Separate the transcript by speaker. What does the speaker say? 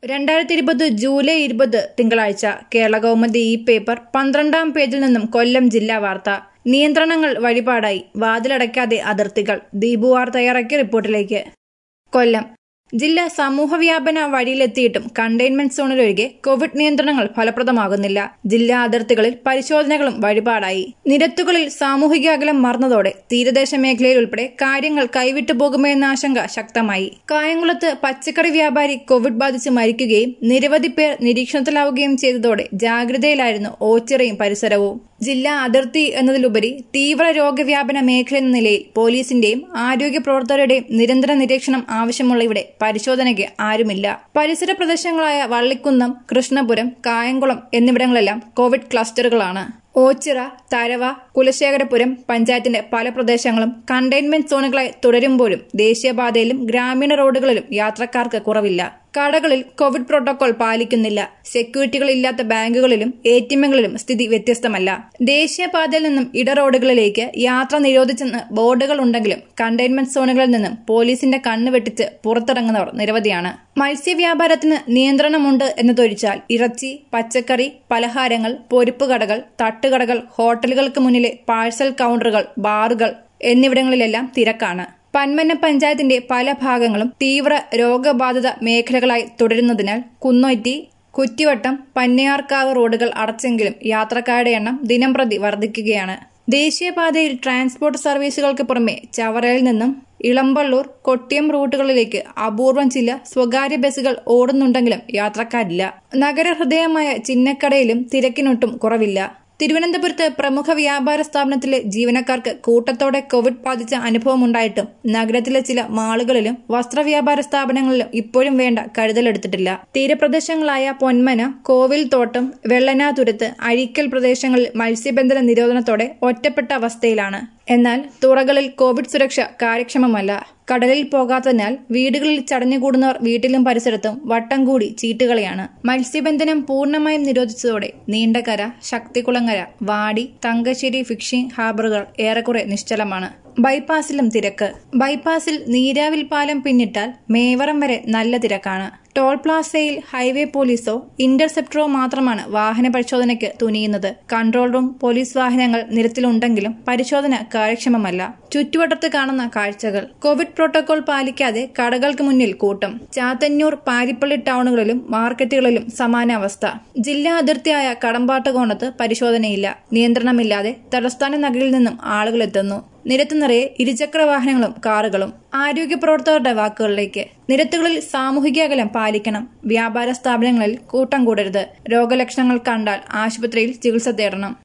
Speaker 1: രണ്ടായിരത്തി ഇരുപത് ജൂലൈ ഇരുപത് തിങ്കളാഴ്ച കേരള കൗമുദി ഈ പേപ്പർ പന്ത്രണ്ടാം പേജിൽ നിന്നും കൊല്ലം ജില്ലാ വാർത്ത നിയന്ത്രണങ്ങൾ വഴിപാടായി വാതിലടയ്ക്കാതെ അതിർത്തികൾ ദീപുവാർ തയ്യാറാക്കിയ റിപ്പോർട്ടിലേക്ക് കൊല്ലം ജില്ല സമൂഹവ്യാപന വഴിയിലെത്തിയിട്ടും കണ്ടെയ്ൻമെന്റ് സോണിലൊഴികെ കോവിഡ് നിയന്ത്രണങ്ങൾ ഫലപ്രദമാകുന്നില്ല ജില്ലാ അതിർത്തികളിൽ പരിശോധനകളും വഴിപാടായി നിരത്തുകളിൽ സാമൂഹിക അകലം മറന്നതോടെ തീരദേശ മേഖലയിൽ ഉൾപ്പെടെ കാര്യങ്ങൾ കൈവിട്ടു പോകുമെന്ന ആശങ്ക ശക്തമായി കായംകുളത്ത് പച്ചക്കറി വ്യാപാരി കോവിഡ് ബാധിച്ച് മരിക്കുകയും നിരവധി പേർ നിരീക്ഷണത്തിലാവുകയും ചെയ്തതോടെ ജാഗ്രതയിലായിരുന്നു ഓച്ചിറയും പരിസരവും ജില്ലാ അതിർത്തി എന്നതിലുപരി തീവ്ര രോഗവ്യാപന മേഖല എന്ന നിലയിൽ പോലീസിന്റെയും ആരോഗ്യ പ്രവർത്തകരുടെയും നിരന്തര നിരീക്ഷണം ആവശ്യമുള്ള ഇവിടെ പരിശോധനയ്ക്ക് ആരുമില്ല പരിസര പ്രദേശങ്ങളായ വള്ളിക്കുന്നം കൃഷ്ണപുരം കായംകുളം എന്നിവിടങ്ങളെല്ലാം കോവിഡ് ക്ലസ്റ്ററുകളാണ് ഓച്ചിറ തരവ കുലശേഖരപുരം പഞ്ചായത്തിന്റെ പല പ്രദേശങ്ങളും കണ്ടെയ്ൻമെന്റ് സോണുകളായി തുടരുമ്പോഴും ദേശീയപാതയിലും ഗ്രാമീണ റോഡുകളിലും യാത്രക്കാർക്ക് കുറവില്ല കടകളിൽ കോവിഡ് പ്രോട്ടോകോൾ പാലിക്കുന്നില്ല സെക്യൂരിറ്റികൾ ഇല്ലാത്ത ബാങ്കുകളിലും എ ടി എമ്മുകളിലും സ്ഥിതി വ്യത്യസ്തമല്ല ദേശീയപാതയിൽ നിന്നും ഇടറോഡുകളിലേക്ക് യാത്ര നിരോധിച്ചെന്ന് ബോർഡുകൾ ഉണ്ടെങ്കിലും കണ്ടെയ്ൻമെന്റ് സോണുകളിൽ നിന്നും പോലീസിന്റെ കണ്ണ് വെട്ടിച്ച് പുറത്തിറങ്ങുന്നവർ നിരവധിയാണ് മത്സ്യവ്യാപാരത്തിന് നിയന്ത്രണമുണ്ട് എന്നതൊഴിച്ചാൽ ഇറച്ചി പച്ചക്കറി പലഹാരങ്ങൾ പൊരിപ്പ് കടകൾ തട്ടുകടകൾ ഹോട്ടലുകൾക്ക് മുന്നിലെ പാഴ്സൽ കൌണ്ടറുകൾ ബാറുകൾ എന്നിവിടങ്ങളിലെല്ലാം തിരക്കാണ് പന്മന പഞ്ചായത്തിന്റെ പല ഭാഗങ്ങളും തീവ്ര രോഗബാധിത മേഖലകളായി തുടരുന്നതിനാൽ കുന്നൊറ്റി കുറ്റിവട്ടം പന്നിയാർക്കാവ് റോഡുകൾ അടച്ചെങ്കിലും യാത്രക്കാരുടെ എണ്ണം ദിനംപ്രതി വർദ്ധിക്കുകയാണ് ദേശീയപാതയിൽ ട്രാൻസ്പോർട്ട് സർവീസുകൾക്ക് പുറമെ ചവറയിൽ നിന്നും ഇളമ്പള്ളൂർ കൊട്ടിയം റൂട്ടുകളിലേക്ക് അപൂർവം ചില സ്വകാര്യ ബസ്സുകൾ ഓടുന്നുണ്ടെങ്കിലും യാത്രക്കാരില്ല നഗരഹൃദയമായ ചിന്നക്കടയിലും തിരക്കിനൊട്ടും കുറവില്ല തിരുവനന്തപുരത്ത് പ്രമുഖ വ്യാപാര സ്ഥാപനത്തിലെ ജീവനക്കാർക്ക് കൂട്ടത്തോടെ കോവിഡ് ബാധിച്ച അനുഭവമുണ്ടായിട്ടും നഗരത്തിലെ ചില മാളുകളിലും വസ്ത്രവ്യാപാര സ്ഥാപനങ്ങളിലും ഇപ്പോഴും വേണ്ട കരുതലെടുത്തിട്ടില്ല തീരപ്രദേശങ്ങളായ പൊന്മന കോവിൽ തോട്ടം വെള്ളനാതുരത്ത് അഴീക്കൽ പ്രദേശങ്ങളിൽ മത്സ്യബന്ധന നിരോധനത്തോടെ ഒറ്റപ്പെട്ട അവസ്ഥയിലാണ് എന്നാൽ തുറകളിൽ കോവിഡ് സുരക്ഷ കാര്യക്ഷമമല്ല കടലിൽ പോകാത്തതിനാൽ വീടുകളിൽ ചടഞ്ഞുകൂടുന്നവർ വീട്ടിലും പരിസരത്തും വട്ടം കൂടി ചീട്ടുകളിയാണ് മത്സ്യബന്ധനം പൂർണ്ണമായും നിരോധിച്ചതോടെ നീണ്ടകര ശക്തികുളങ്ങര വാടി തങ്കശ്ശേരി ഫിഷിംഗ് ഹാർബറുകൾ ഏറെക്കുറെ നിശ്ചലമാണ് ബൈപ്പാസിലും തിരക്ക് ബൈപ്പാസിൽ നീരാവിൽ പാലം പിന്നിട്ടാൽ മേവറം വരെ നല്ല തിരക്കാണ് ടോൾ പ്ലാസയിൽ ഹൈവേ പോലീസോ ഇന്റർസെപ്റ്ററോ മാത്രമാണ് വാഹന പരിശോധനയ്ക്ക് തുനിയുന്നത് കൺട്രോൾ റൂം പോലീസ് വാഹനങ്ങൾ നിരത്തിലുണ്ടെങ്കിലും പരിശോധന കാര്യക്ഷമമല്ല ചുറ്റുവട്ടത്ത് കാണുന്ന കാഴ്ചകൾ കോവിഡ് പ്രോട്ടോകോൾ പാലിക്കാതെ കടകൾക്ക് മുന്നിൽ കൂട്ടം ചാത്തന്നൂർ പാരിപ്പള്ളി ടൗണുകളിലും മാർക്കറ്റുകളിലും സമാന അവസ്ഥ ജില്ലാ അതിർത്തിയായ കടമ്പാട്ടുകോണത്ത് പരിശോധനയില്ല നിയന്ത്രണമില്ലാതെ തലസ്ഥാന നഗരിൽ നിന്നും ആളുകൾ എത്തുന്നു നിരത്ത് നിറയെ ഇരുചക്ര വാഹനങ്ങളും കാറുകളും ആരോഗ്യ പ്രവർത്തകരുടെ വാക്കുകളിലേക്ക് നിരത്തുകളിൽ സാമൂഹിക അകലം പാലിക്കണം വ്യാപാര സ്ഥാപനങ്ങളിൽ കൂട്ടം കൂടരുത് രോഗലക്ഷണങ്ങൾ കണ്ടാൽ ആശുപത്രിയിൽ ചികിത്സ തേടണം